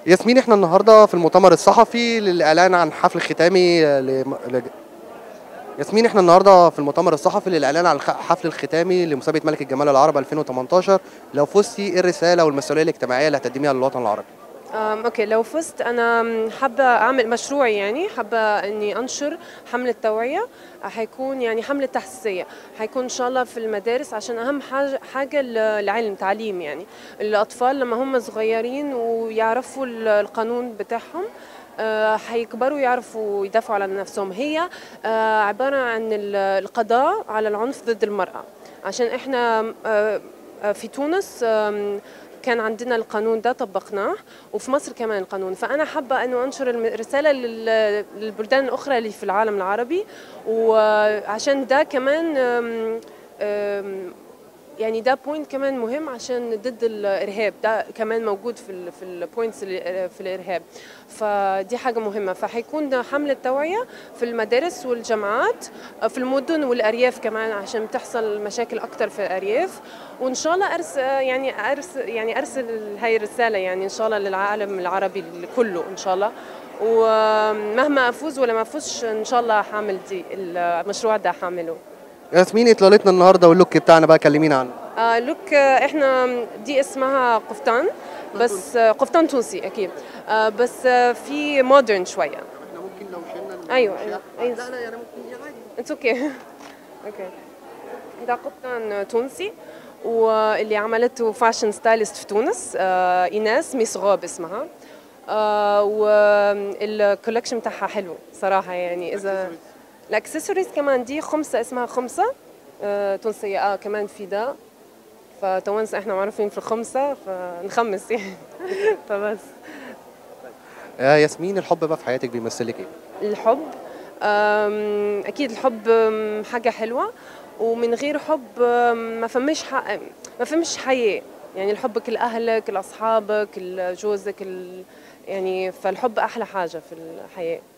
ياسمين احنا النهارده في المؤتمر الصحفي للاعلان عن حفل ختامي لم... لج... ياسمين احنا النهارده في المؤتمر الصحفي للاعلان عن الخ- حفل الختامي لمسابقه ملك الجمال العرب 2018 لو فزتي ايه الرساله والمسؤوليه الاجتماعيه اللي هتقدميها للوطن العربي أم، اوكي لو فزت انا حابه اعمل مشروع يعني حابه اني انشر حمله توعيه حيكون يعني حمله تحسيسيه حيكون ان شاء الله في المدارس عشان اهم حاجه حاجه ال- العلم تعليم يعني الاطفال لما هم صغيرين ويعرفوا ال- القانون بتاعهم آه، حيكبروا يعرفوا يدافعوا على نفسهم هي آه، عباره عن ال- القضاء على العنف ضد المراه عشان احنا آه، آه، في تونس آم، كان عندنا القانون ده طبقناه وفي مصر كمان القانون فانا حابه انه انشر الرساله لل- للبلدان الاخرى اللي في العالم العربي وعشان ده كمان أم، أم، يعني ده بوينت كمان مهم عشان ضد الارهاب ده كمان موجود في ال في البوينتس في الارهاب فدي حاجه مهمه فحيكون حمله توعيه في المدارس والجامعات في المدن والارياف كمان عشان بتحصل مشاكل اكتر في الارياف وان شاء الله ارسل يعني ارسل يعني ارسل هاي الرساله يعني ان شاء الله للعالم العربي كله ان شاء الله ومهما افوز ولا ما افوزش ان شاء الله حامل دي المشروع ده حامله ياسمين اطلالتنا النهارده واللوك بتاعنا بقى كلمينا عنه آه لوك آه، احنا دي اسمها قفطان بس آه قفطان تونسي اكيد آه بس آه في مودرن شويه احنا ممكن لو شلنا ايوه ايوه ايوه لا يعني ممكن عادي اتس اوكي اوكي ده قبطان تونسي واللي عملته فاشن ستايلست في تونس آه ايناس ميسغوب اسمها آه والكولكشن بتاعها حلو صراحه يعني اذا الاكسسوارز كمان دي خمسه اسمها خمسه آه تونسيه اه كمان في ده فتونس احنا معروفين في الخمسه فنخمس يعني فبس يا ياسمين الحب بقى في حياتك بيمثل لك ايه الحب أم، اكيد الحب أم، حاجه حلوه ومن غير حب أم، ما فمش ح- ما فمش حياه يعني الحب لاهلك لاصحابك لجوزك ال- يعني فالحب احلى حاجه في الحياه